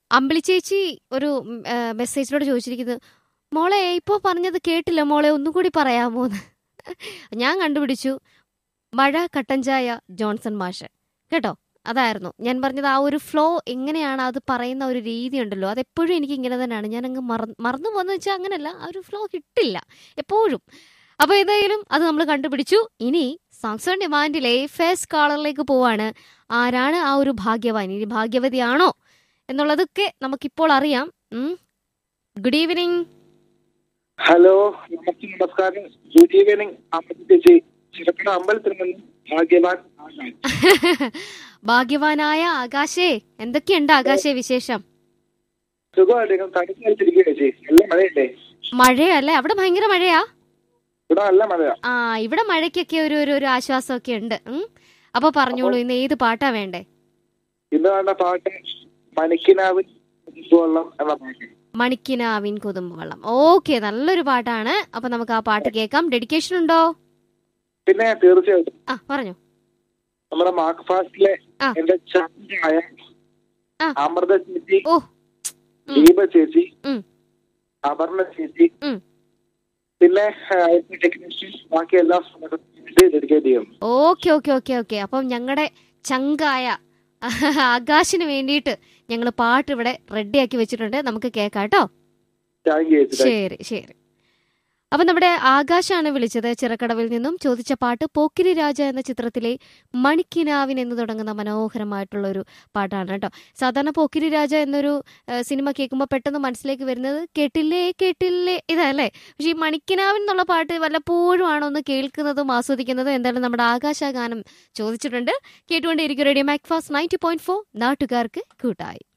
അമ്പിളി ചേച്ചി ഒരു ഉം, ആ, മെസ്സേജിലൂടെ ചോദിച്ചിരിക്കുന്നത് മോളെ ഇപ്പോൾ പറഞ്ഞത് കേട്ടില്ല മോളെ ഒന്നും കൂടി പറയാമോന്ന് ഞാൻ കണ്ടുപിടിച്ചു മഴ കട്ടൻ ചായ ജോൺസൺ മാഷ് കേട്ടോ അതായിരുന്നു ഞാൻ പറഞ്ഞത് ആ ഒരു ഫ്ലോ എങ്ങനെയാണ് അത് പറയുന്ന ഒരു രീതി ഉണ്ടല്ലോ അതെപ്പോഴും എനിക്ക് ഇങ്ങനെ തന്നെയാണ് ഞാൻ അങ്ങ് മറ മറന്നു പോകുന്ന വെച്ചാൽ അങ്ങനെയല്ല ആ ഒരു ഫ്ലോ കിട്ടില്ല എപ്പോഴും അപ്പോൾ ഏതായാലും അത് നമ്മൾ കണ്ടുപിടിച്ചു ഇനി സോങ്സ് ഓൺ ഡിമാൻഡിലെ ഫേസ് കാളറിലേക്ക് പോവാണ് ആരാണ് ആ ഒരു ഭാഗ്യവാൻ ഇനി ഭാഗ്യവതിയാണോ എന്നുള്ളതൊക്കെ നമുക്കിപ്പോൾ അറിയാം ഗുഡ് ഈവനിങ് ഹലോ നമസ്തേ നമസ്കാരം ഗുഡ് ഈവനിങ് അമ്മ ചേച്ചി ചിറക്കട അമ്പലത്തിൽ നിന്ന് ഭാഗ്യവാൻ ആകാൻ ഭാഗ്യവാനായ ആകാശേ എന്തൊക്കെയുണ്ട് ആകാശേ വിശേഷം സുഖമായിട്ട് തടുത്ത് വെച്ചിരിക്കുക ചേച്ചി നല്ല മഴയല്ലേ മഴയല്ലേ അവിടെ ഭയങ്കര മഴയാ ഇവിടെ നല്ല മഴയാ ആ ഇവിടെ മഴയ്ക്കൊക്കെ ഒരു ഒരു ഒരു ആശ്വാസമൊക്കെ ഉണ്ട് ഉം. അപ്പൊ പറഞ്ഞോളൂ ഇന്ന് ഏത് പാട്ടാ വേണ്ടേ ഇന്ന് വേണ്ട പാട്ട് മണിക്കിനാവിൻ വെള്ളം എന്ന പാട്ട് മണിക്കിനാവിൻ കൊതുമ്പ് വെള്ളം ഓക്കെ നല്ലൊരു പാട്ടാണ് അപ്പൊ നമുക്ക് ആ പാട്ട് കേൾക്കാം ഡെഡിക്കേഷൻ ഉണ്ടോ പിന്നെ തീർച്ചയായിട്ടും ആ പറഞ്ഞു നമ്മുടെ മാർക്ക് ഫാസ്റ്റിലെ ആ. എന്റെ ചായ ആ. അമൃത ചേച്ചി ഓ ഉം. ദീപ ചേച്ചി ഉം. അപർണ ചേച്ചി ഉം. പിന്നെ ടെക്നീഷ്യൻ ബാക്കി എല്ലാ ഡെഡിക്കേറ്റ് ചെയ്യും ഓക്കെ ഓക്കെ ഓക്കെ ഓക്കെ അപ്പം ഞങ്ങളുടെ ചങ്കായ ആകാശിന് വേണ്ടിയിട്ട് ഞങ്ങൾ പാട്ട് ഇവിടെ റെഡിയാക്കി വെച്ചിട്ടുണ്ട് നമുക്ക് കേൾക്കാം കേട്ടോ താങ്ക് യു ചേച്ചി ശരി ശരി അപ്പൊ നമ്മുടെ ആകാശാണ് വിളിച്ചത് ചിറക്കടവിൽ നിന്നും ചോദിച്ച പാട്ട് പോക്കിരി രാജ എന്ന ചിത്രത്തിലെ മണിക്കിനാവിൻ എന്ന് തുടങ്ങുന്ന മനോഹരമായിട്ടുള്ള ഒരു പാട്ടാണ് കേട്ടോ സാധാരണ പോക്കിരി രാജ എന്നൊരു ആ, സിനിമ കേൾക്കുമ്പോൾ പെട്ടെന്ന് മനസ്സിലേക്ക് വരുന്നത് കേട്ടില്ലേ കേട്ടില്ലേ ഇതല്ലേ പക്ഷെ ഈ മണിക്കിനാവിൻ എന്നുള്ള പാട്ട് വല്ലപ്പോഴും ആണോ ഒന്ന് കേൾക്കുന്നതും ആസ്വദിക്കുന്നതും എന്തായാലും നമ്മുടെ ആകാശ ഗാനം ചോദിച്ചിട്ടുണ്ട് കേട്ടുകൊണ്ടേയിരിക്കും radio Macfast ninety point four നാട്ടുകാർക്ക് കൂട്ടായി